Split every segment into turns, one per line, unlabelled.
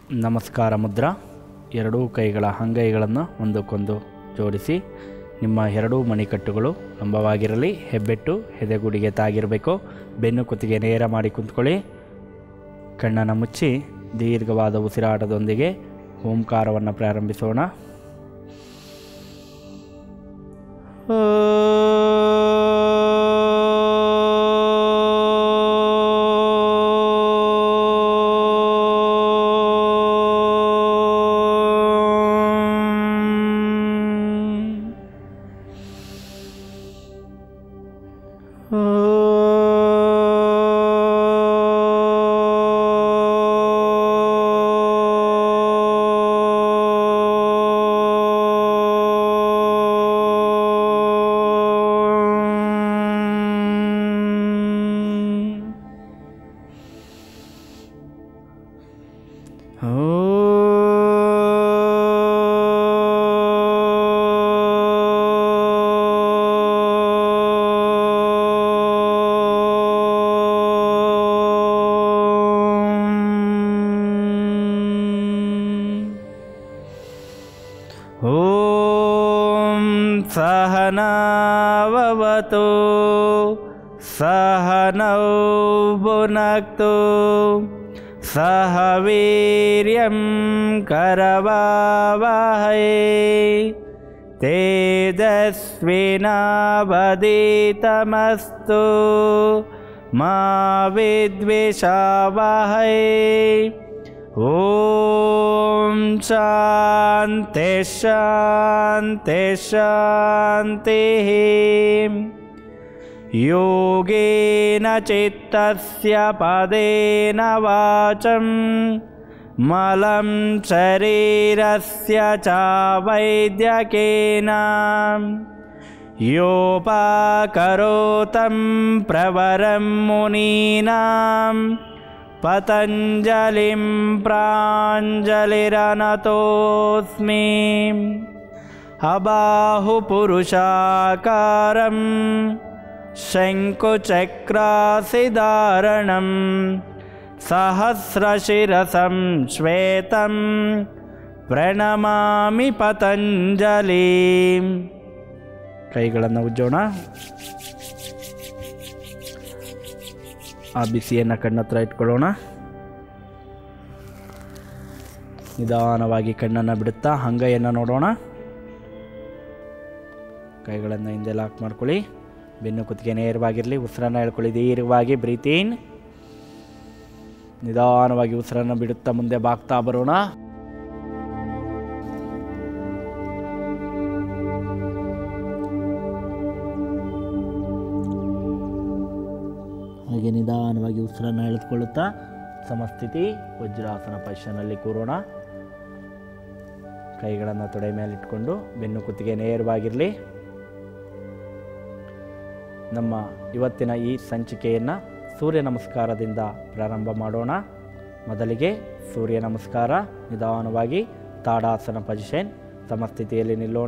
ನಮಸ್ಕಾರ ಮುದ್ರಾ ಎರಡೂ ಕೈಗಳ ಅಂಗೈಗಳನ್ನು ಒಂದಕ್ಕೊಂದು ಜೋಡಿಸಿ ನಿಮ್ಮ ಎರಡೂ ಮಣಿಕಟ್ಟುಗಳು ಲಂಬವಾಗಿರಲಿ ಹೆಬ್ಬೆಟ್ಟು ಎದೆಗುಡಿಗೆ ತಾಗಿರಬೇಕು ಬೆನ್ನು ಕುತ್ತಿಗೆ ನೇರ ಮಾಡಿ ಕುಂತ್ಕೊಳ್ಳಿ ಕಣ್ಣನ್ನು ಮುಚ್ಚಿ ದೀರ್ಘವಾದ ಉಸಿರಾಟದೊಂದಿಗೆ ಓಂಕಾರವನ್ನು ಪ್ರಾರಂಭಿಸೋಣ ॐ सहनाववतु सहनौ भुनक्तु सह वीर्यं करवावहै तेजस्विनावदितमस्तु मा विद्विषावहै ॐ शान्ति शान्ति शान्तिः योगेन चित्तस्य पदेन वाचं मलं शरीरस्य च वैद्यकेन योपाकरोतं प्रवरं मुनीनां पतञ्जलिं प्राञ्जलिरनतोऽस्मि अबाहुपुरुषाकारं शङ्कुचक्रासिधारणं सहस्रशिरसं श्वेतं ಪ್ರಣಮಾಮಿ ಪತಂಜಲಿ ಕೈಗಳನ್ನು ಉಜ್ಜೋಣ ಆ ಬಿಸಿಯನ್ನು ಕಣ್ಣತ್ರ ಇಟ್ಕೊಳ್ಳೋಣ ನಿಧಾನವಾಗಿ ಕಣ್ಣನ್ನು ಬಿಡುತ್ತಾ ಅಂಗೈಯನ್ನು ನೋಡೋಣ ಕೈಗಳನ್ನು ಹಿಂದೆ ಲಾಕ್ ಮಾಡ್ಕೊಳ್ಳಿ ಬೆನ್ನು ಕುತ್ತಿಗೆ ನೇರವಾಗಿರಲಿ ಉಸಿರನ್ನು ಹೇಳ್ಕೊಳ್ಳಿ ದೀರ್ಘವಾಗಿ ಬ್ರೀತೀನ್ ನಿಧಾನವಾಗಿ ಉಸಿರನ್ನು ಬಿಡುತ್ತಾ ಮುಂದೆ ಬಾಗ್ತಾ ಬರೋಣ ಹಾಗೆ ನಿಧಾನವಾಗಿ ಉಸಿರನ್ನು ಎಳೆದುಕೊಳ್ಳುತ್ತಾ ಸಮಸ್ಥಿತಿ ವಜ್ರಾಸನ ಪೊಸಿಷನಲ್ಲಿ ಕೂರೋಣ ಕೈಗಳನ್ನು ತೊಡೆ ಮೇಲೆ ಇಟ್ಕೊಂಡು ಬೆನ್ನು ಕುತ್ತಿಗೆ ನೇರವಾಗಿರಲಿ ನಮ್ಮ ಇವತ್ತಿನ ಈ ಸಂಚಿಕೆಯನ್ನು ಸೂರ್ಯ ನಮಸ್ಕಾರದಿಂದ ಪ್ರಾರಂಭ ಮಾಡೋಣ ಮೊದಲಿಗೆ ಸೂರ್ಯ ನಮಸ್ಕಾರ ನಿಧಾನವಾಗಿ ತಾಡಾಸನ ಪೊಸಿಷನ್ ಸಮಸ್ಥಿತಿಯಲ್ಲಿ ನಿಲ್ಲೋಣ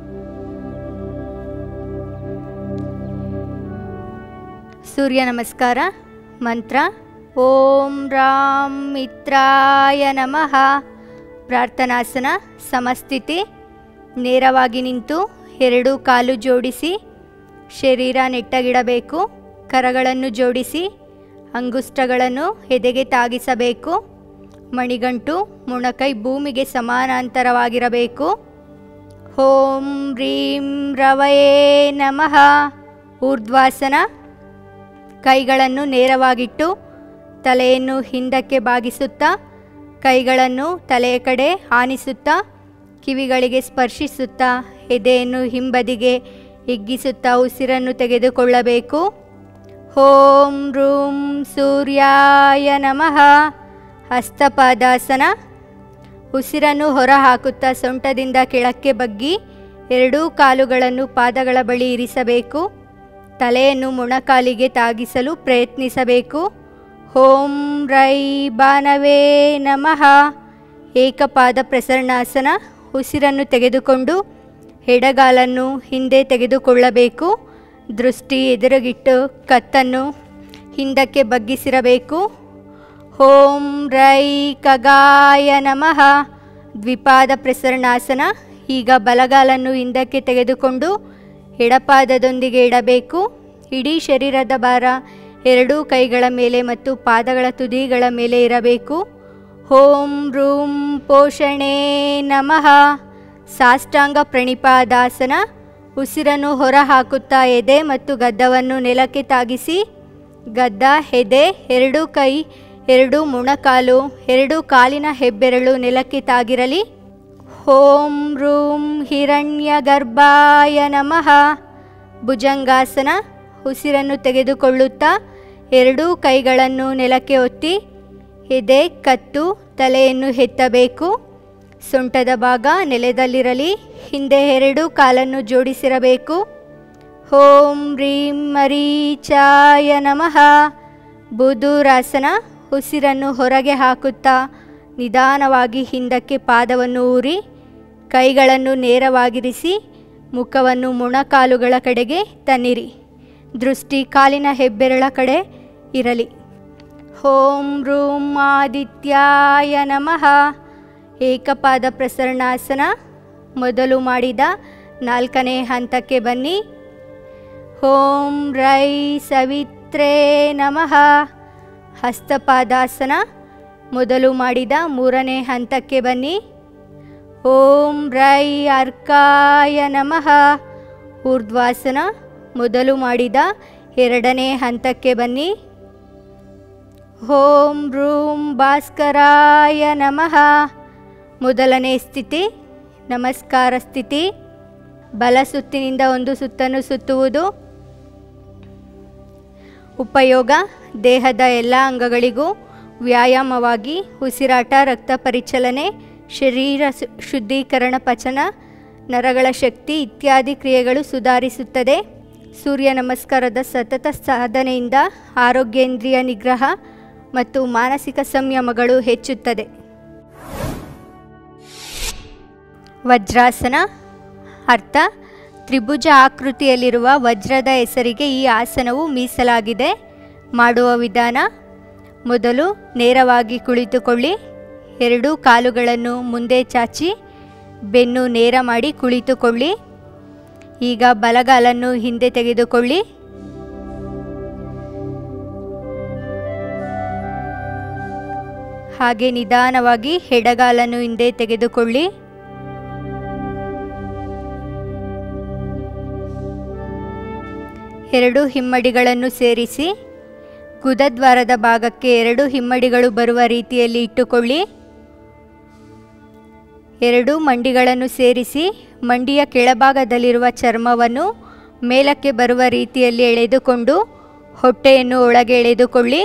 ಸೂರ್ಯ ನಮಸ್ಕಾರ ಮಂತ್ರ ಓಂ ರಾಮ್ ಮಿತ್ರಾಯ ನಮಃ ಪ್ರಾರ್ಥನಾಸನ ಸಮಸ್ಥಿತಿ ನೇರವಾಗಿ ನಿಂತು ಎರಡೂ ಕಾಲು ಜೋಡಿಸಿ ಶರೀರ ನೆಟ್ಟಗಿಡಬೇಕು ಕರಗಳನ್ನು ಜೋಡಿಸಿ ಅಂಗುಷ್ಟಗಳನ್ನು ಎದೆಗೆ ತಾಗಿಸಬೇಕು ಮಣಿಗಂಟು ಮೊಣಕೈ ಭೂಮಿಗೆ ಸಮಾನಾಂತರವಾಗಿರಬೇಕು ಓಂ ರೀಂ ರವಯೇ ನಮಃ ಊರ್ಧ್ವಾಸನ ಕೈಗಳನ್ನು ನೇರವಾಗಿಟ್ಟು ತಲೆಯನ್ನು ಹಿಂದಕ್ಕೆ ಬಾಗಿಸುತ್ತಾ ಕೈಗಳನ್ನು ತಲೆಯ ಕಡೆ ಆನಿಸುತ್ತಾ ಕಿವಿಗಳಿಗೆ ಸ್ಪರ್ಶಿಸುತ್ತಾ ಎದೆಯನ್ನು ಹಿಂಬದಿಗೆ ಹಿಗ್ಗಿಸುತ್ತಾ ಉಸಿರನ್ನು ತೆಗೆದುಕೊಳ್ಳಬೇಕು ಓಂ ರೂಂ ಸೂರ್ಯಾಯ ನಮಃ ಹಸ್ತಪಾದಾಸನ ಉಸಿರನ್ನು ಹೊರಹಾಕುತ್ತಾ ಸೊಂಟದಿಂದ ಕೆಳಕ್ಕೆ ಬಗ್ಗಿ ಎರಡೂ ಕಾಲುಗಳನ್ನು ಪಾದಗಳ ಬಳಿ ಇರಿಸಬೇಕು ತಲೆಯನ್ನು ಮೊಣಕಾಲಿಗೆ ತಾಗಿಸಲು ಪ್ರಯತ್ನಿಸಬೇಕು ಓಂ ರೈ ಬಾನವೇ ನಮಃ ಏಕಪಾದ ಪ್ರಸರಣಾಸನ ಉಸಿರನ್ನು ತೆಗೆದುಕೊಂಡು ಎಡಗಾಲನ್ನು ಹಿಂದೆ ತೆಗೆದುಕೊಳ್ಳಬೇಕು ದೃಷ್ಟಿ ಎದುರುಗಿಟ್ಟು ಕತ್ತನ್ನು ಹಿಂದಕ್ಕೆ ಬಗ್ಗಿಸಿರಬೇಕು ಓಂ ರೈ ಖಗಾಯ ನಮಃ ದ್ವಿಪಾದ ಪ್ರಸರಣಾಸನ ಈಗ ಬಲಗಾಲನ್ನು ಹಿಂದಕ್ಕೆ ತೆಗೆದುಕೊಂಡು ಎಡಪಾದದೊಂದಿಗೆ ಇಡಬೇಕು ಇಡೀ ಶರೀರದ ಭಾರ ಎರಡೂ ಕೈಗಳ ಮೇಲೆ ಮತ್ತು ಪಾದಗಳ ತುದಿಗಳ ಮೇಲೆ ಇರಬೇಕು ಓಂ ರೂಂ ಪೋಷಣೆ ನಮಃ ಸಾಷ್ಟಾಂಗ ಪ್ರಣಿಪಾದಾಸನ ಉಸಿರನ್ನು ಹೊರ ಹಾಕುತ್ತಾ ಎದೆ ಮತ್ತು ಗದ್ದವನ್ನು ನೆಲಕ್ಕೆ ತಾಗಿಸಿ ಗದ್ದ ಎದೆ ಎರಡೂ ಕೈ ಎರಡು ಮೊಣಕಾಲು ಎರಡು ಕಾಲಿನ ಹೆಬ್ಬೆರಳು ನೆಲಕ್ಕೆ ತಾಗಿರಲಿ ಓಂ ರೂಂ ಹಿರಣ್ಯ ಗರ್ಭಾಯ ನಮಃ ಭುಜಂಗಾಸನ ಉಸಿರನ್ನು ತೆಗೆದುಕೊಳ್ಳುತ್ತಾ ಎರಡೂ ಕೈಗಳನ್ನು ನೆಲಕ್ಕೆ ಒತ್ತಿ ಎದೆ ಕತ್ತು ತಲೆಯನ್ನು ಎತ್ತಬೇಕು ಸೊಂಟದ ಭಾಗ ನೆಲದಲ್ಲಿರಲಿ ಹಿಂದೆ ಎರಡೂ ಕಾಲನ್ನು ಜೋಡಿಸಿರಬೇಕು ಓಂ ರೀಂ ಮರೀಚಾಯ ನಮಃ ಬುಧೂರಾಸನ ಉಸಿರನ್ನು ಹೊರಗೆ ಹಾಕುತ್ತಾ ನಿಧಾನವಾಗಿ ಹಿಂದಕ್ಕೆ ಪಾದವನ್ನು ಊರಿ ಕೈಗಳನ್ನು ನೇರವಾಗಿರಿಸಿ ಮುಖವನ್ನು ಮೊಣಕಾಲುಗಳ ಕಡೆಗೆ ತನ್ನಿರಿ ದೃಷ್ಟಿ ಕಾಲಿನ ಹೆಬ್ಬೆರಳ ಕಡೆ ಇರಲಿ ಓಂ ರೂಂ ಆದಿತ್ಯಾಯ ನಮಃ ಏಕಪಾದ ಪ್ರಸರಣಾಸನ ಮೊದಲು ಮಾಡಿದ ನಾಲ್ಕನೇ ಹಂತಕ್ಕೆ ಬನ್ನಿ ಓಂ ರೈ ಸವಿತ್ರೇ ನಮಃ ಹಸ್ತಪಾದಾಸನ ಮೊದಲು ಮಾಡಿದ ಮೂರನೇ ಹಂತಕ್ಕೆ ಬನ್ನಿ ಓಂ ರೈ ಅರ್ಕಾಯ ನಮಃ ಊರ್ಧ್ವಾಸನ ಮೊದಲು ಮಾಡಿದ ಎರಡನೇ ಹಂತಕ್ಕೆ ಬನ್ನಿ ಓಂ ರೂಂ ಭಾಸ್ಕರಾಯ ನಮಃ ಮೊದಲನೇ ಸ್ಥಿತಿ ನಮಸ್ಕಾರ ಸ್ಥಿತಿ ಬಲ ಸುತ್ತಿನಿಂದ ಒಂದು ಸುತ್ತನ್ನು ಸುತ್ತುವುದು ಉಪಯೋಗ ದೇಹದ ಎಲ್ಲ ಅಂಗಗಳಿಗೂ ವ್ಯಾಯಾಮವಾಗಿ ಉಸಿರಾಟ ರಕ್ತ ಪರಿಚಲನೆ ಶರೀರ ಸು- ಶುದ್ಧೀಕರಣ ಪಚನ ನರಗಳ ಶಕ್ತಿ ಇತ್ಯಾದಿ ಕ್ರಿಯೆಗಳು ಸುಧಾರಿಸುತ್ತದೆ ಸೂರ್ಯ ನಮಸ್ಕಾರದ ಸತತ ಸಾಧನೆಯಿಂದ ಆರೋಗ್ಯೇಂದ್ರಿಯ ನಿಗ್ರಹ ಮತ್ತು ಮಾನಸಿಕ ಸಂಯಮಗಳು ಹೆಚ್ಚುತ್ತದೆ ವಜ್ರಾಸನ ಅರ್ಥ ತ್ರಿಭುಜ ಆಕೃತಿಯಲ್ಲಿರುವ ವಜ್ರದ ಹೆಸರಿಗೆ ಈ ಆಸನವು ಮೀಸಲಾಗಿದೆ ಮಾಡುವ ವಿಧಾನ ಮೊದಲು ನೇರವಾಗಿ ಕುಳಿತುಕೊಳ್ಳಿ ಎರಡೂ ಕಾಲುಗಳನ್ನು ಮುಂದೆ ಚಾಚಿ ಬೆನ್ನು ನೇರ ಮಾಡಿ ಕುಳಿತುಕೊಳ್ಳಿ ಈಗ ಬಲಗಾಲನ್ನು ಹಿಂದೆ ತೆಗೆದುಕೊಳ್ಳಿ ಹಾಗೆ ನಿಧಾನವಾಗಿ ಎಡಗಾಲನ್ನು ಹಿಂದೆ ತೆಗೆದುಕೊಳ್ಳಿ ಎರಡು ಹಿಮ್ಮಡಿಗಳನ್ನು ಸೇರಿಸಿ ಗುದದ್ವಾರದ ಭಾಗಕ್ಕೆ ಎರಡು ಹಿಮ್ಮಡಿಗಳು ಬರುವ ರೀತಿಯಲ್ಲಿ ಇಟ್ಟುಕೊಳ್ಳಿ ಎರಡು ಮಂಡಿಗಳನ್ನು ಸೇರಿಸಿ ಮಂಡಿಯ ಕೆಳಭಾಗದಲ್ಲಿರುವ ಚರ್ಮವನ್ನು ಮೇಲಕ್ಕೆ ಬರುವ ರೀತಿಯಲ್ಲಿ ಎಳೆದುಕೊಂಡು ಹೊಟ್ಟೆಯನ್ನು ಒಳಗೆ ಎಳೆದುಕೊಳ್ಳಿ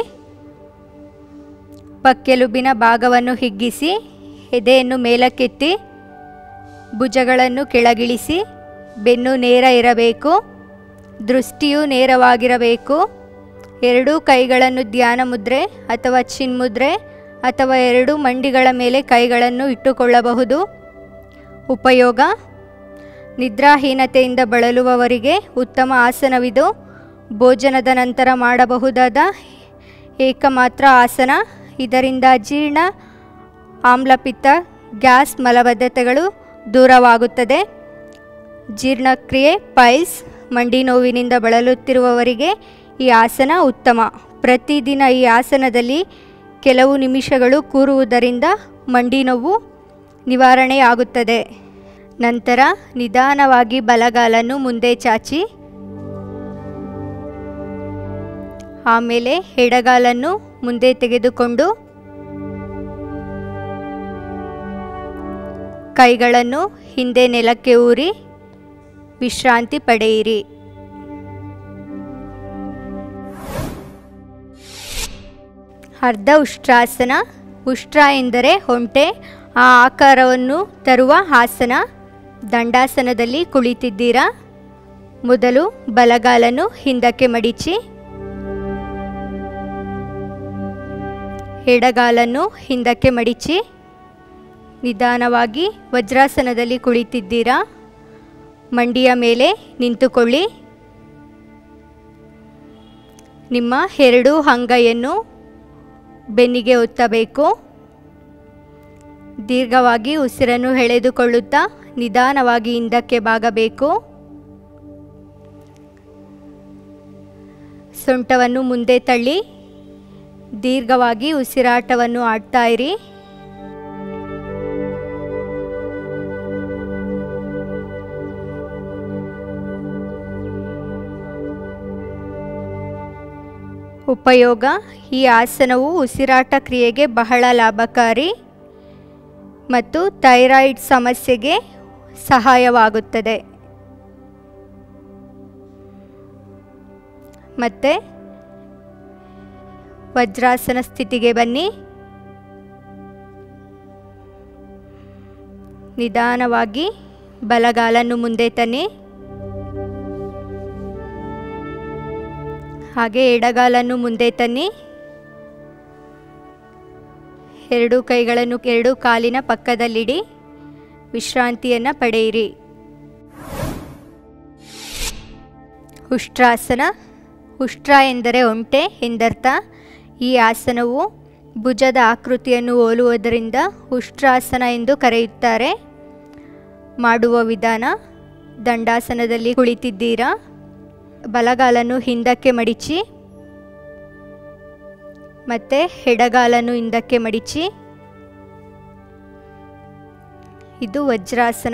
ಪಕ್ಕೆಲುಬಿನ ಭಾಗವನ್ನು ಹಿಗ್ಗಿಸಿ ಎದೆಯನ್ನು ಮೇಲಕ್ಕೆತ್ತಿ ಭುಜಗಳನ್ನು ಕೆಳಗಿಳಿಸಿ ಬೆನ್ನು ನೇರ ಇರಬೇಕು ದೃಷ್ಟಿಯು ನೇರವಾಗಿರಬೇಕು ಎರಡೂ ಕೈಗಳನ್ನು ಧ್ಯಾನ ಮುದ್ರೆ ಅಥವಾ ಚಿನ್ಮುದ್ರೆ ಅಥವಾ ಎರಡು ಮಂಡಿಗಳ ಮೇಲೆ ಕೈಗಳನ್ನು ಇಟ್ಟುಕೊಳ್ಳಬಹುದು ಉಪಯೋಗ ನಿದ್ರಾಹೀನತೆಯಿಂದ ಬಳಲುವವರಿಗೆ ಉತ್ತಮ ಆಸನವಿದು ಭೋಜನದ ನಂತರ ಮಾಡಬಹುದಾದ ಏಕಮಾತ್ರ ಆಸನ ಇದರಿಂದ ಅಜೀರ್ಣ ಆಮ್ಲಪಿತ್ತ ಗ್ಯಾಸ್ ಮಲಬದ್ಧತೆಗಳು ದೂರವಾಗುತ್ತದೆ ಜೀರ್ಣಕ್ರಿಯೆ ಪೈಲ್ಸ್ ಮಂಡಿ ನೋವಿನಿಂದ ಬಳಲುತ್ತಿರುವವರಿಗೆ ಈ ಆಸನ ಉತ್ತಮ ಪ್ರತಿದಿನ ಈ ಆಸನದಲ್ಲಿ ಕೆಲವು ನಿಮಿಷಗಳು ಕೂರುವುದರಿಂದ ಮಂಡಿ ನೋವು ನಿವಾರಣೆಯಾಗುತ್ತದೆ ನಂತರ ನಿಧಾನವಾಗಿ ಬಲಗಾಲನ್ನು ಮುಂದೆ ಚಾಚಿ ಆಮೇಲೆ ಎಡಗಾಲನ್ನು ಮುಂದೆ ತೆಗೆದುಕೊಂಡು ಕೈಗಳನ್ನು ಹಿಂದೆ ನೆಲಕ್ಕೆ ಊರಿ ವಿಶ್ರಾಂತಿ ಪಡೆಯಿರಿ ಅರ್ಧ ಉಷ್ಟ್ರಾಸನ ಉಷ್ಟ್ರ ಎಂದರೆ ಹೊಂಟೆ ಆ ಆಕಾರವನ್ನು ತರುವ ಆಸನ ದಂಡಾಸನದಲ್ಲಿ ಕುಳಿತಿದ್ದೀರಾ ಮೊದಲು ಬಲಗಾಲನ್ನು ಹಿಂದಕ್ಕೆ ಮಡಿಚಿ ಎಡಗಾಲನ್ನು ಹಿಂದಕ್ಕೆ ಮಡಿಚಿ ನಿಧಾನವಾಗಿ ವಜ್ರಾಸನದಲ್ಲಿ ಕುಳಿತಿದ್ದೀರಾ ಮಂಡಿಯ ಮೇಲೆ ನಿಂತುಕೊಳ್ಳಿ ನಿಮ್ಮ ಎರಡೂ ಅಂಗೈಯನ್ನು ಬೆನ್ನಿಗೆ ಒತ್ತಬೇಕು ದೀರ್ಘವಾಗಿ ಉಸಿರನ್ನು ಎಳೆದುಕೊಳ್ಳುತ್ತಾ ನಿಧಾನವಾಗಿ ಹಿಂದಕ್ಕೆ ಬಾಗಬೇಕು ಸೊಂಟವನ್ನು ಮುಂದೆ ತಳ್ಳಿ ದೀರ್ಘವಾಗಿ ಉಸಿರಾಟವನ್ನು ಆಡ್ತಾ ಇರಿ ಉಪಯೋಗ ಈ ಆಸನವು ಉಸಿರಾಟ ಕ್ರಿಯೆಗೆ ಬಹಳ ಲಾಭಕಾರಿ ಮತ್ತು ಥೈರಾಯ್ಡ್ ಸಮಸ್ಯೆಗೆ ಸಹಾಯವಾಗುತ್ತದೆ ಮತ್ತು ವಜ್ರಾಸನ ಸ್ಥಿತಿಗೆ ಬನ್ನಿ ನಿಧಾನವಾಗಿ ಬಲಗಾಲನ್ನು ಮುಂದೆ ತನ್ನಿ ಹಾಗೆ ಎಡಗಾಲನ್ನು ಮುಂದೆ ತನ್ನಿ ಎರಡು ಕೈಗಳನ್ನು ಎರಡು ಕಾಲಿನ ಪಕ್ಕದಲ್ಲಿಡಿ ವಿಶ್ರಾಂತಿಯನ್ನು ಪಡೆಯಿರಿ ಉಷ್ಟ್ರಾಸನ ಉಷ್ಟ್ರ ಎಂದರೆ ಒಂಟೆ ಎಂದರ್ಥ ಈ ಆಸನವು ಭುಜದ ಆಕೃತಿಯನ್ನು ಹೋಲುವುದರಿಂದ ಉಷ್ಟ್ರಾಸನ ಎಂದು ಕರೆಯುತ್ತಾರೆ ಮಾಡುವ ವಿಧಾನ ದಂಡಾಸನದಲ್ಲಿ ಕುಳಿತಿದ್ದೀರಾ ಬಲಗಾಲನ್ನು ಹಿಂದಕ್ಕೆ ಮಡಿಚಿ ಮತ್ತು ಎಡಗಾಲನ್ನು ಹಿಂದಕ್ಕೆ ಮಡಿಚಿ ಇದು ವಜ್ರಾಸನ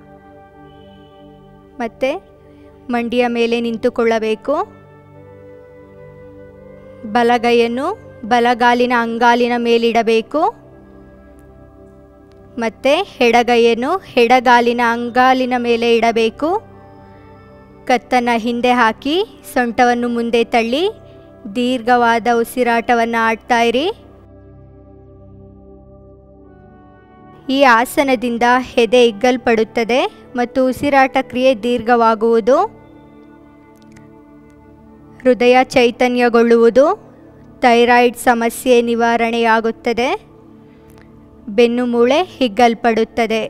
ಮತ್ತು ಮಂಡಿಯ ಮೇಲೆ ನಿಂತುಕೊಳ್ಳಬೇಕು ಬಲಗೈಯನ್ನು ಬಲಗಾಲಿನ ಅಂಗಾಲಿನ ಮೇಲಿಡಬೇಕು ಮತ್ತು ಎಡಗೈಯನ್ನು ಎಡಗಾಲಿನ ಅಂಗಾಲಿನ ಮೇಲೆ ಇಡಬೇಕು ಕತ್ತನ್ನು ಹಿಂದೆ ಹಾಕಿ ಸೊಂಟವನ್ನು ಮುಂದೆ ತಳ್ಳಿ ದೀರ್ಘವಾದ ಉಸಿರಾಟವನ್ನು ಆಡ್ತಾ ಇರಿ ಈ ಆಸನದಿಂದ ಎದೆ ಹಿಗ್ಗಲ್ಪಡುತ್ತದೆ ಮತ್ತು ಉಸಿರಾಟ ಕ್ರಿಯೆ ದೀರ್ಘವಾಗುವುದು ಹೃದಯ ಚೈತನ್ಯಗೊಳ್ಳುವುದು ಥೈರಾಯ್ಡ್ ಸಮಸ್ಯೆ ನಿವಾರಣೆಯಾಗುತ್ತದೆ ಬೆನ್ನು ಮೂಳೆ ಹಿಗ್ಗಲ್ಪಡುತ್ತದೆ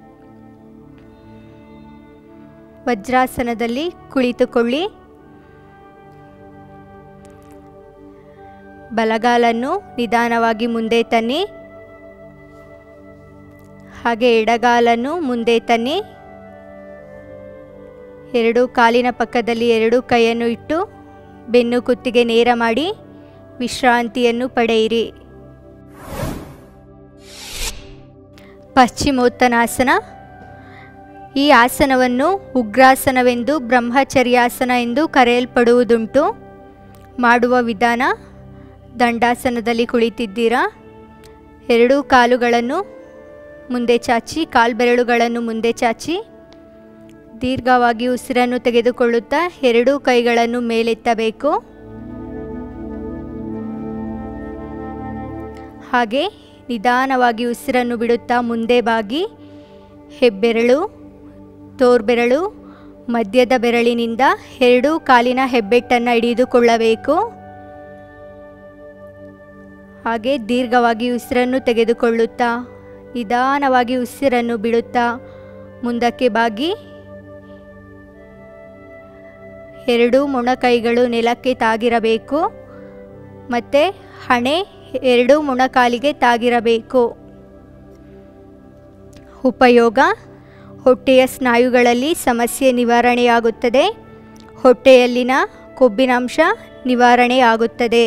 ವಜ್ರಾಸನದಲ್ಲಿ ಕುಳಿತುಕೊಳ್ಳಿ ಬಲಗಾಲನ್ನು ನಿಧಾನವಾಗಿ ಮುಂದೆ ತನ್ನಿ ಹಾಗೆ ಎಡಗಾಲನ್ನು ಮುಂದೆ ತನ್ನಿ ಎರಡು ಕಾಲಿನ ಪಕ್ಕದಲ್ಲಿ ಎರಡು ಕೈಯನ್ನು ಇಟ್ಟು ಬೆನ್ನು ಕುತ್ತಿಗೆ ನೇರ ಮಾಡಿ ವಿಶ್ರಾಂತಿಯನ್ನು ಪಡೆಯಿರಿ ಪಶ್ಚಿಮೋತ್ತನಾಸನ ಈ ಆಸನವನ್ನು ಉಗ್ರಾಸನವೆಂದು ಬ್ರಹ್ಮಚರ್ಯಾಸನ ಎಂದು ಕರೆಯಲ್ಪಡುವುದುಂಟು ಮಾಡುವ ವಿಧಾನ ದಂಡಾಸನದಲ್ಲಿ ಕುಳಿತಿದ್ದೀರಾ ಎರಡೂ ಕಾಲುಗಳನ್ನು ಮುಂದೆ ಚಾಚಿ ಕಾಲ್ಬೆರಳುಗಳನ್ನು ಮುಂದೆ ಚಾಚಿ ದೀರ್ಘವಾಗಿ ಉಸಿರನ್ನು ತೆಗೆದುಕೊಳ್ಳುತ್ತಾ ಎರಡೂ ಕೈಗಳನ್ನು ಮೇಲೆತ್ತಬೇಕು ಹಾಗೆ ನಿಧಾನವಾಗಿ ಉಸಿರನ್ನು ಬಿಡುತ್ತಾ ಮುಂದೆ ಬಾಗಿ ಹೆಬ್ಬೆರಳು ತೋರ್ಬೆರಳು ಮಧ್ಯದ ಬೆರಳಿನಿಂದ ಎರಡೂ ಕಾಲಿನ ಹೆಬ್ಬೆಟ್ಟನ್ನು ಹಿಡಿದುಕೊಳ್ಳಬೇಕು ಹಾಗೆ ದೀರ್ಘವಾಗಿ ಉಸಿರನ್ನು ತೆಗೆದುಕೊಳ್ಳುತ್ತಾ ನಿಧಾನವಾಗಿ ಉಸಿರನ್ನು ಬಿಡುತ್ತಾ ಮುಂದಕ್ಕೆ ಬಾಗಿ ಎರಡೂ ಮೊಣಕೈಗಳು ನೆಲಕ್ಕೆ ತಾಗಿರಬೇಕು ಮತ್ತು ಹಣೆ ಎರಡೂ ಮೊಣಕಾಲಿಗೆ ತಾಗಿರಬೇಕು ಉಪಯೋಗ ಹೊಟ್ಟೆಯ ಸ್ನಾಯುಗಳಲ್ಲಿ ಸಮಸ್ಯೆ ನಿವಾರಣೆಯಾಗುತ್ತದೆ ಹೊಟ್ಟೆಯಲ್ಲಿನ ಕೊಬ್ಬಿನಾಂಶ ನಿವಾರಣೆಯಾಗುತ್ತದೆ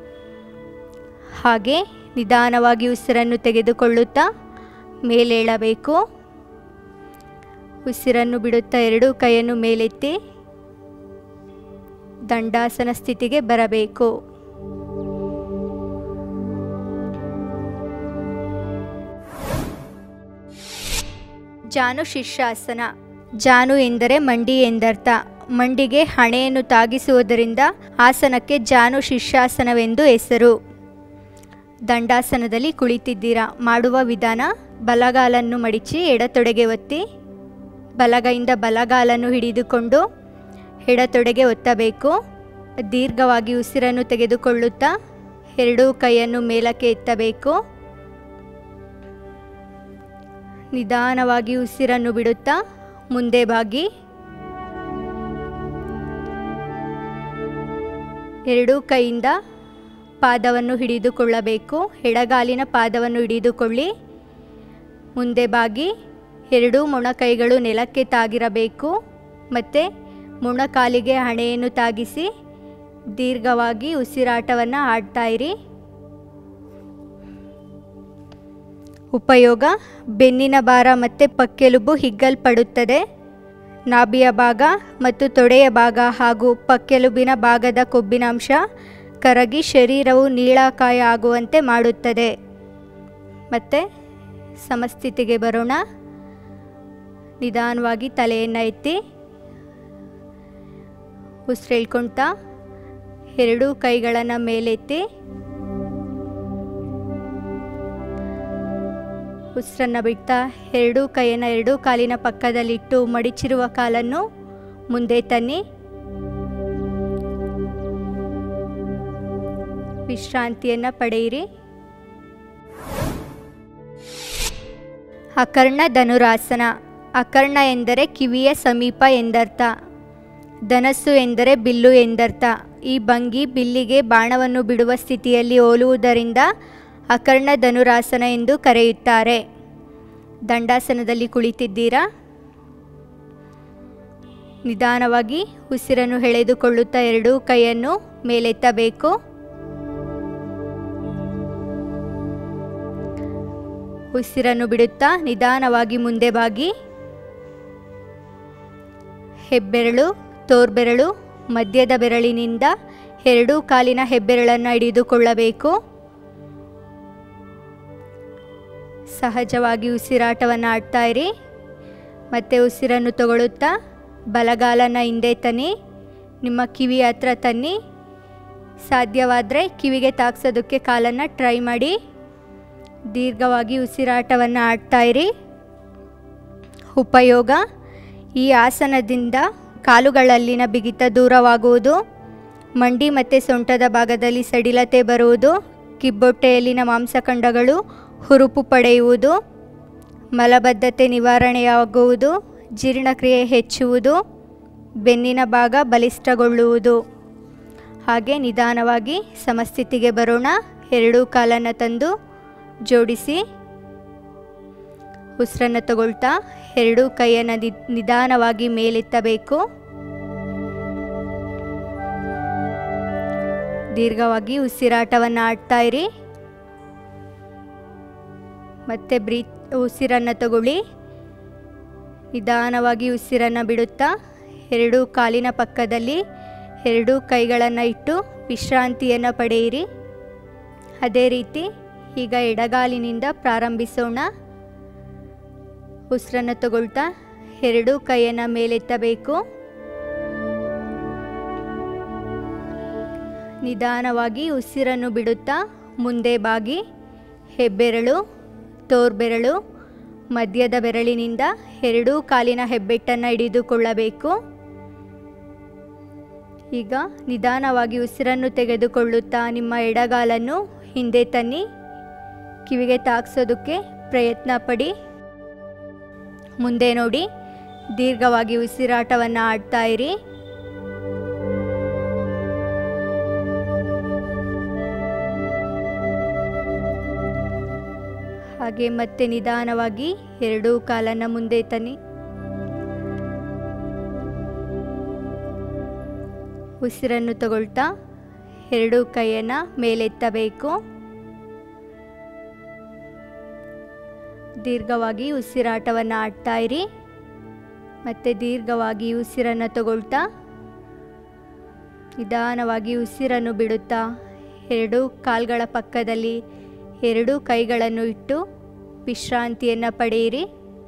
ಹಾಗೆ ನಿಧಾನವಾಗಿ ಉಸಿರನ್ನು ತೆಗೆದುಕೊಳ್ಳುತ್ತಾ ಮೇಲೇಳಬೇಕು ಉಸಿರನ್ನು ಬಿಡುತ್ತಾ ಎರಡೂ ಕೈಯನ್ನು ಮೇಲೆತ್ತಿ ದಂಡಾಸನ ಸ್ಥಿತಿಗೆ ಬರಬೇಕು ಜಾನು ಶೀರ್ಷಾಸನ ಜಾನು ಎಂದರೆ ಮಂಡಿ ಎಂದರ್ಥ ಮಂಡಿಗೆ ಹಣೆಯನ್ನು ತಾಗಿಸುವುದರಿಂದ ಆಸನಕ್ಕೆ ಜಾನು ಶೀರ್ಷಾಸನವೆಂದು ಹೆಸರು ದಂಡಾಸನದಲ್ಲಿ ಕುಳಿತಿದ್ದೀರಾ ಮಾಡುವ ವಿಧಾನ ಬಲಗಾಲನ್ನು ಮಡಿಚಿ ಎಡತೊಡೆಗೆ ಒತ್ತಿ ಬಲಗೈಯಿಂದ ಬಲಗಾಲನ್ನು ಹಿಡಿದುಕೊಂಡು ಎಡತೊಡೆಗೆ ಒತ್ತಬೇಕು ದೀರ್ಘವಾಗಿ ಉಸಿರನ್ನು ತೆಗೆದುಕೊಳ್ಳುತ್ತಾ ಎರಡೂ ಕೈಯನ್ನು ಮೇಲಕ್ಕೆ ಎತ್ತಬೇಕು ನಿಧಾನವಾಗಿ ಉಸಿರನ್ನು ಬಿಡುತ್ತಾ ಮುಂದೆ ಬಾಗಿ ಎರಡೂ ಕೈಯಿಂದ ಪಾದವನ್ನು ಹಿಡಿದುಕೊಳ್ಳಬೇಕು ಎಡಗಾಲಿನ ಪಾದವನ್ನು ಹಿಡಿದುಕೊಳ್ಳಿ ಮುಂದೆ ಬಾಗಿ ಎರಡೂ ಮೊಣಕೈಗಳು ನೆಲಕ್ಕೆ ತಾಗಿರಬೇಕು ಮತ್ತು ಮೊಣಕಾಲಿಗೆ ಹಣೆಯನ್ನು ತಾಗಿಸಿ ದೀರ್ಘವಾಗಿ ಉಸಿರಾಟವನ್ನು ಆಡ್ತಾ ಇರಿ ಉಪಯೋಗ ಬೆನ್ನಿನ ಭಾರ ಮತ್ತು ಪಕ್ಕೆಲುಬು ಹಿಗ್ಗಲ್ಪಡುತ್ತದೆ ನಾಭಿಯ ಭಾಗ ಮತ್ತು ತೊಡೆಯ ಭಾಗ ಹಾಗೂ ಪಕ್ಕೆಲುಬಿನ ಭಾಗದ ಕೊಬ್ಬಿನಾಂಶ ಕರಗಿ ಶರೀರವು ನೀಳಾಕಾಯ ಆಗುವಂತೆ ಮಾಡುತ್ತದೆ ಮತ್ತು ಸಮಸ್ಥಿತಿಗೆ ಬರೋಣ ನಿಧಾನವಾಗಿ ತಲೆಯನ್ನು ಎತ್ತಿ ಉಸಿರೇಳ್ಕೊಳ್ತಾ ಎರಡೂ ಕೈಗಳನ್ನು ಮೇಲೆತ್ತಿ ಉಸಿರನ್ನು ಬಿಡ್ತಾ ಎರಡೂ ಕೈಯನ್ನು ಎರಡೂ ಕಾಲಿನ ಪಕ್ಕದಲ್ಲಿಟ್ಟು ಮಡಿಚಿರುವ ಕಾಲನ್ನು ಮುಂದೆ ತನ್ನಿ ವಿಶ್ರಾಂತಿಯನ್ನು ಪಡೆಯಿರಿ ಅಕರ್ಣ ಧನುರಾಸನ ಅಕರ್ಣ ಎಂದರೆ ಕಿವಿಯ ಸಮೀಪ ಎಂದರ್ಥ ಧನಸ್ಸು ಎಂದರೆ ಬಿಲ್ಲು ಎಂದರ್ಥ ಈ ಭಂಗಿ ಬಿಲ್ಲಿಗೆ ಬಾಣವನ್ನು ಬಿಡುವ ಸ್ಥಿತಿಯಲ್ಲಿ ಹೋಲುವುದರಿಂದ ಅಕರ್ಣ ಧನುರಾಸನ ಎಂದು ಕರೆಯುತ್ತಾರೆ ದಂಡಾಸನದಲ್ಲಿ ಕುಳಿತಿದ್ದೀರಾ ನಿಧಾನವಾಗಿ ಉಸಿರನ್ನು ಎಳೆದುಕೊಳ್ಳುತ್ತಾ ಎರಡೂ ಕೈಯನ್ನು ಮೇಲೆತ್ತಬೇಕು ಉಸಿರನ್ನು ಬಿಡುತ್ತಾ ನಿಧಾನವಾಗಿ ಮುಂದೆ ಬಾಗಿ ಹೆಬ್ಬೆರಳು ತೋರ್ಬೆರಳು ಮಧ್ಯದ ಬೆರಳಿನಿಂದ ಎರಡೂ ಕಾಲಿನ ಹೆಬ್ಬೆರಳನ್ನು ಹಿಡಿದುಕೊಳ್ಳಬೇಕು ಸಹಜವಾಗಿ ಉಸಿರಾಟವನ್ನು ಆಡ್ತಾ ಇರಿ ಮತ್ತು ಉಸಿರನ್ನು ತಗೊಳ್ಳುತ್ತಾ ಬಲಗಾಲನ ಹಿಂದೆ ತನ್ನಿ ನಿಮ್ಮ ಕಿವಿ ಹತ್ರ ತನ್ನಿ ಸಾಧ್ಯವಾದರೆ ಕಿವಿಗೆ ತಾಕ್ಸೋದಕ್ಕೆ ಕಾಲನ್ನು ಟ್ರೈ ಮಾಡಿ ದೀರ್ಘವಾಗಿ ಉಸಿರಾಟವನ್ನು ಆಡ್ತಾ ಇರಿ ಉಪಯೋಗ ಈ ಆಸನದಿಂದ ಕಾಲುಗಳಲ್ಲಿನ ಬಿಗಿತ ದೂರವಾಗುವುದು ಮಂಡಿ ಮತ್ತು ಸೊಂಟದ ಭಾಗದಲ್ಲಿ ಸಡಿಲತೆ ಬರುವುದು ಕಿಬ್ಬೊಟ್ಟೆಯಲ್ಲಿನ ಮಾಂಸಖಂಡಗಳು ಹುರುಪು ಪಡೆಯುವುದು ಮಲಬದ್ಧತೆ ನಿವಾರಣೆಯಾಗುವುದು ಜೀರ್ಣಕ್ರಿಯೆ ಹೆಚ್ಚುವುದು ಬೆನ್ನಿನ ಭಾಗ ಬಲಿಷ್ಠಗೊಳ್ಳುವುದು ಹಾಗೆ ನಿಧಾನವಾಗಿ ಸಮಸ್ಥಿತಿಗೆ ಬರೋಣ ಎರಡೂ ಕಾಲನ್ನು ತಂದು ಜೋಡಿಸಿ ಉಸಿರನ್ನು ತಗೊಳ್ತಾ ಎರಡೂ ಕೈಯನ್ನು ನಿ ನಿಧಾನವಾಗಿ ಮೇಲೆತ್ತಬೇಕು ದೀರ್ಘವಾಗಿ ಉಸಿರಾಟವನ್ನು ಆಡ್ತಾ ಇರಿ ಮತ್ತೆ ಬ್ರೀತ್ ಉಸಿರನ್ನು ತಗೊಳ್ಳಿ ನಿಧಾನವಾಗಿ ಉಸಿರನ್ನು ಬಿಡುತ್ತಾ ಎರಡೂ ಕಾಲಿನ ಪಕ್ಕದಲ್ಲಿ ಎರಡೂ ಕೈಗಳನ್ನು ಇಟ್ಟು ವಿಶ್ರಾಂತಿಯನ್ನು ಪಡೆಯಿರಿ ಅದೇ ರೀತಿ ಈಗ ಎಡಗಾಲಿನಿಂದ ಪ್ರಾರಂಭಿಸೋಣ ಉಸಿರನ್ನು ತಗೊಳ್ತಾ ಎರಡೂ ಕೈಯನ್ನು ಮೇಲೆತ್ತಬೇಕು ನಿಧಾನವಾಗಿ ಉಸಿರನ್ನು ಬಿಡುತ್ತಾ ಮುಂದೆ ಬಾಗಿ ಹೆಬ್ಬೆರಳು ತೋರ್ಬೆರಳು ಮಧ್ಯದ ಬೆರಳಿನಿಂದ ಎರಡೂ ಕಾಲಿನ ಹೆಬ್ಬೆಟ್ಟನ್ನು ಹಿಡಿದುಕೊಳ್ಳಬೇಕು ಈಗ ನಿಧಾನವಾಗಿ ಉಸಿರನ್ನು ತೆಗೆದುಕೊಳ್ಳುತ್ತಾ ನಿಮ್ಮ ಎಡಗಾಲನ್ನು ಹಿಂದೆ ತನ್ನಿ ಕಿವಿಗೆ ತಾಕ್ಸೋದಕ್ಕೆ ಪ್ರಯತ್ನ ಪಡಿ ಮುಂದೆ ನೋಡಿ ದೀರ್ಘವಾಗಿ ಉಸಿರಾಟವನ್ನು ಆಡ್ತಾ ಇರಿ ಹಾಗೆ ಮತ್ತೆ ನಿಧಾನವಾಗಿ ಎರಡೂ ಕಾಲನ್ನು ಮುಂದೆ ತನ್ನಿ ಉಸಿರನ್ನು ತಗೊಳ್ತಾ ಎರಡೂ ಕೈಯನ್ನು ಮೇಲೆತ್ತಬೇಕು ದೀರ್ಘವಾಗಿ ಉಸಿರಾಟವನ್ನು ಆಡ್ತಾ ಇರಿ ಮತ್ತು ದೀರ್ಘವಾಗಿ ಉಸಿರನ್ನು ತಗೊಳ್ತಾ ನಿಧಾನವಾಗಿ ಉಸಿರನ್ನು ಬಿಡುತ್ತಾ ಎರಡೂ ಕಾಲ್ಗಳ ಪಕ್ಕದಲ್ಲಿ ಎರಡೂ ಕೈಗಳನ್ನು ಇಟ್ಟು ವಿಶ್ರಾಂತಿಯನ್ನು ಪಡೆಯಿರಿ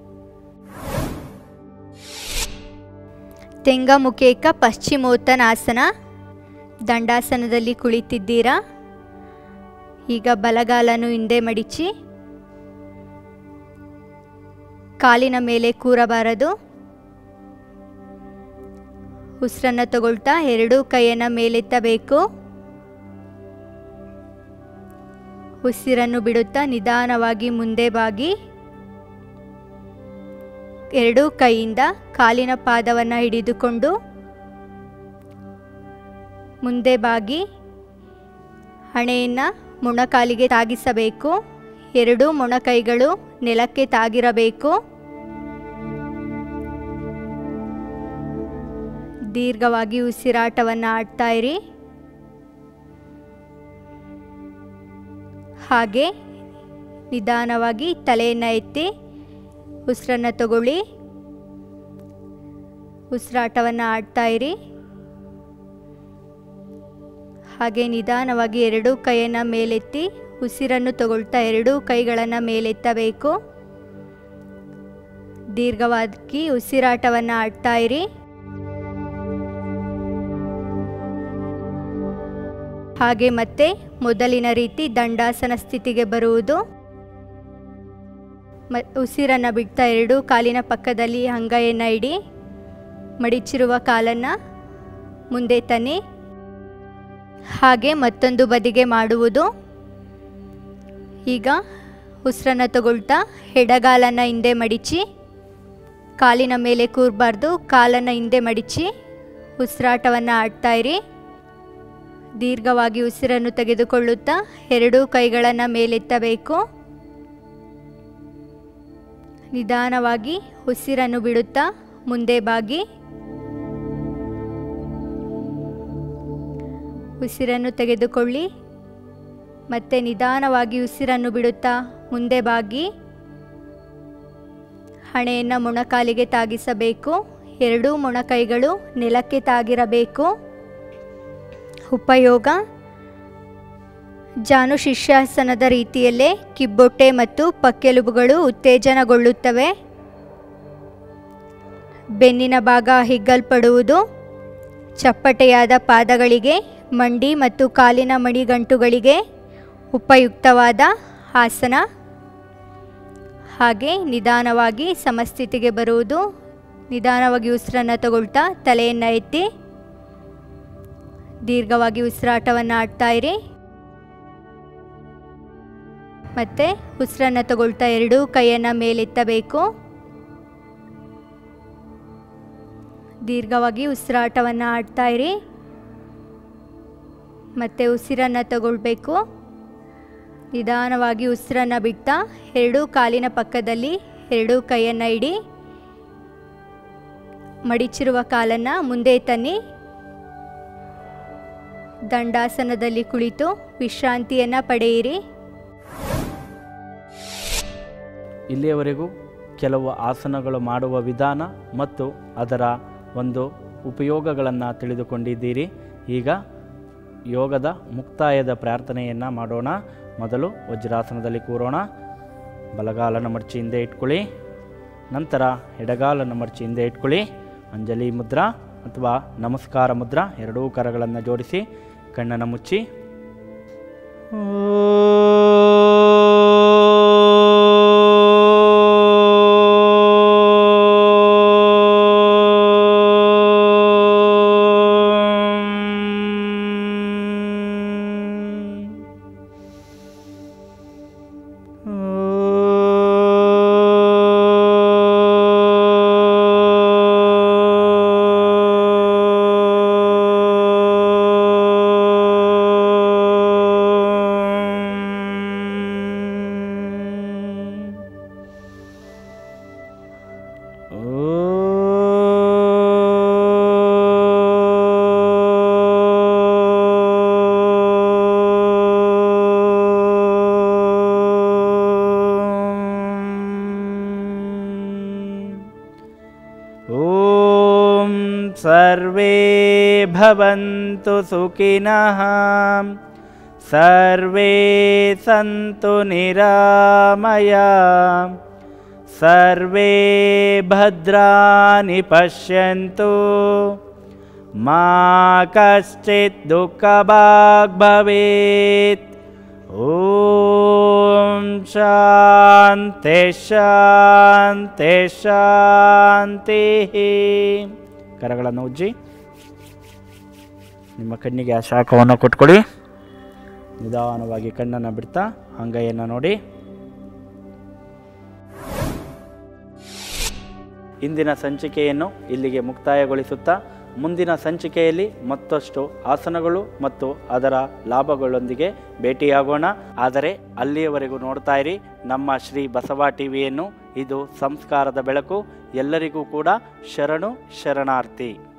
ತೆಂಗಮುಖೇಕ ಪಶ್ಚಿಮೋತ್ತನಾಸನ ದಂಡಾಸನದಲ್ಲಿ ಕುಳಿತಿದ್ದೀರಾ ಈಗ ಬಲಗಾಲನು ಹಿಂದೆ ಮಡಿಚಿ ಕಾಲಿನ ಮೇಲೆ ಕೂರಬಾರದು ಉಸಿರನ್ನು ತಗೊಳ್ತಾ ಎರಡೂ ಕೈಯನ್ನು ಮೇಲೆತ್ತಬೇಕು ಉಸಿರನ್ನು ಬಿಡುತ್ತಾ ನಿಧಾನವಾಗಿ ಮುಂದೆ ಬಾಗಿ ಎರಡೂ ಕೈಯಿಂದ ಕಾಲಿನ ಪಾದವನ್ನು ಹಿಡಿದುಕೊಂಡು ಮುಂದೆ ಬಾಗಿ ಹಣೆಯನ್ನು ಮೊಣಕಾಲಿಗೆ ತಾಗಿಸಬೇಕು ಎರಡೂ ಮೊಣಕೈಗಳು ನೆಲಕ್ಕೆ ತಾಗಿರಬೇಕು ದೀರ್ಘವಾಗಿ ಉಸಿರಾಟವನ್ನು ಆಡ್ತಾ ಇರಿ ಹಾಗೆ ನಿಧಾನವಾಗಿ ತಲೆಯನ್ನು ಎತ್ತಿ ಉಸಿರನ್ನು ತಗೊಳ್ಳಿ ಉಸಿರಾಟವನ್ನು ಆಡ್ತಾ ಇರಿ ಹಾಗೆ ನಿಧಾನವಾಗಿ ಎರಡೂ ಕೈಯನ್ನು ಮೇಲೆತ್ತಿ ಉಸಿರನ್ನು ತಗೊಳ್ತಾ ಎರಡೂ ಕೈಗಳನ್ನು ಮೇಲೆತ್ತಬೇಕು ದೀರ್ಘವಾಗಿ ಉಸಿರಾಟವನ್ನು ಆಡ್ತಾ ಇರಿ ಹಾಗೆ ಮತ್ತೆ ಮೊದಲಿನ ರೀತಿ ದಂಡಾಸನ ಸ್ಥಿತಿಗೆ ಬರುವುದು ಮ ಉಸಿರನ್ನು ಬಿಡ್ತಾ ಎರಡೂ ಕಾಲಿನ ಪಕ್ಕದಲ್ಲಿ ಅಂಗೈಯನ್ನು ಇಡಿ ಮಡಿಚಿರುವ ಕಾಲನ್ನು ಮುಂದೆ ತನ್ನಿ ಹಾಗೆ ಮತ್ತೊಂದು ಬದಿಗೆ ಮಾಡುವುದು ಈಗ ಉಸಿರನ್ನು ತಗೊಳ್ತಾ ಎಡಗಾಲನ್ನು ಹಿಂದೆ ಮಡಿಚಿ ಕಾಲಿನ ಮೇಲೆ ಕೂರಬಾರ್ದು ಕಾಲನ್ನು ಹಿಂದೆ ಮಡಿಚಿ ಉಸಿರಾಟವನ್ನು ಆಡ್ತಾ ಇರಿ ದೀರ್ಘವಾಗಿ ಉಸಿರನ್ನು ತೆಗೆದುಕೊಳ್ಳುತ್ತಾ ಎರಡೂ ಕೈಗಳನ್ನು ಮೇಲೆತ್ತಬೇಕು ನಿಧಾನವಾಗಿ ಉಸಿರನ್ನು ಬಿಡುತ್ತಾ ಮುಂದೆ ಬಾಗಿ ಉಸಿರನ್ನು ತೆಗೆದುಕೊಳ್ಳಿ ಮತ್ತೆ ನಿಧಾನವಾಗಿ ಉಸಿರನ್ನು ಬಿಡುತ್ತಾ ಮುಂದೆ ಬಾಗಿ ಹಣೆಯನ್ನು ಮೊಣಕಾಲಿಗೆ ತಾಗಿಸಬೇಕು ಎರಡೂ ಮೊಣಕೈಗಳು ನೆಲಕ್ಕೆ ತಾಗಿರಬೇಕು ಉಪಯೋಗ ಜಾನು ಶಿಷ್ಯಾಸನದ ರೀತಿಯಲ್ಲೇ ಕಿಬ್ಬೊಟ್ಟೆ ಮತ್ತು ಪಕ್ಕೆಲುಬುಗಳು ಉತ್ತೇಜನಗೊಳ್ಳುತ್ತವೆ ಬೆನ್ನಿನ ಭಾಗ ಹಿಗ್ಗಲ್ಪಡುವುದು ಚಪ್ಪಟೆಯಾದ ಪಾದಗಳಿಗೆ ಮಂಡಿ ಮತ್ತು ಕಾಲಿನ ಮಣಿಗಂಟುಗಳಿಗೆ ಉಪಯುಕ್ತವಾದ ಆಸನ ಹಾಗೆ ನಿಧಾನವಾಗಿ ಸಮಸ್ಥಿತಿಗೆ ಬರುವುದು ನಿಧಾನವಾಗಿ ಉಸಿರನ್ನು ತಗೊಳ್ತಾ ತಲೆಯನ್ನು ಎತ್ತಿ ದೀರ್ಘವಾಗಿ ಉಸಿರಾಟವನ್ನು ಆಡ್ತಾ ಇರಿ ಮತ್ತು ಉಸಿರನ್ನು ತಗೊಳ್ತಾ ಎರಡೂ ಕೈಯನ್ನು ಮೇಲೆತ್ತಬೇಕು ದೀರ್ಘವಾಗಿ ಉಸಿರಾಟವನ್ನು ಆಡ್ತಾ ಇರಿ ಮತ್ತು ಉಸಿರನ್ನು ತಗೊಳ್ಬೇಕು ನಿಧಾನವಾಗಿ ಉಸಿರನ್ನು ಬಿಡ್ತಾ ಎರಡೂ ಕಾಲಿನ ಪಕ್ಕದಲ್ಲಿ ಎರಡೂ ಕೈಯನ್ನು ಇಡಿ ಮಡಿಚಿರುವ ಕಾಲನ್ನು ಮುಂದೆ ತನ್ನಿ ದಂಡಾಸನದಲ್ಲಿ ಕುಳಿತು ವಿಶ್ರಾಂತಿಯನ್ನು ಪಡೆಯಿರಿ
ಇಲ್ಲಿಯವರೆಗೂ ಕೆಲವು ಆಸನಗಳು ಮಾಡುವ ವಿಧಾನ ಮತ್ತು ಅದರ ಒಂದು ಉಪಯೋಗಗಳನ್ನು ತಿಳಿದುಕೊಂಡಿದ್ದೀರಿ ಈಗ ಯೋಗದ ಮುಕ್ತಾಯದ ಪ್ರಾರ್ಥನೆಯನ್ನು ಮಾಡೋಣ ಮೊದಲು ವಜ್ರಾಸನದಲ್ಲಿ ಕೂರೋಣ ಬಲಗಾಲನ ಮಡಚಿ ಹಿಂದೆ ಇಟ್ಕೊಳ್ಳಿ ನಂತರ ಎಡಗಾಲನ ಮಡಚಿ ಹಿಂದೆ ಇಟ್ಕೊಳ್ಳಿ ಅಂಜಲಿ ಮುದ್ರಾ ಅಥವಾ ನಮಸ್ಕಾರ ಮುದ್ರಾ ಎರಡೂ ಕರಗಳನ್ನು ಜೋಡಿಸಿ ಕಣ್ಣನ್ನು ಮುಚ್ಚಿ ॐ सर्वे भवन्तु सुखिनः सर्वे सन्तु निरामया सर्वे भद्राणि पश्यन्तु मा कश्चित् दुःखभाग् भवेत् ॐ ಶಾಂತಿ ಶಾಂತಿ ಶಾಂತಿ ಕರಗಳನ್ನು ಉಜ್ಜಿ ನಿಮ್ಮ ಕಣ್ಣಿಗೆ ಆ ಶಾಖವನ್ನು ಕೊಟ್ಕೊಳ್ಳಿ ನಿಧಾನವಾಗಿ ಕಣ್ಣನ್ನು ಬಿಡ್ತಾ ಅಂಗೈಯನ್ನು ನೋಡಿ ಇಂದಿನ ಸಂಚಿಕೆಯನ್ನು ಇಲ್ಲಿಗೆ ಮುಕ್ತಾಯಗೊಳಿಸುತ್ತಾ ಮುಂದಿನ ಸಂಚಿಕೆಯಲ್ಲಿ ಮತ್ತಷ್ಟು ಆಸನಗಳು ಮತ್ತು ಅದರ ಲಾಭಗಳೊಂದಿಗೆ ಭೇಟಿಯಾಗೋಣ ಆದರೆ ಅಲ್ಲಿಯವರೆಗೂ ನೋಡ್ತಾ ಇರಿ ನಮ್ಮ ಶ್ರೀ ಬಸವ ಟಿವಿಯನ್ನು ಇದು ಸಂಸ್ಕಾರದ ಬೆಳಕು ಎಲ್ಲರಿಗೂ ಕೂಡ ಶರಣು ಶರಣಾರ್ಥಿ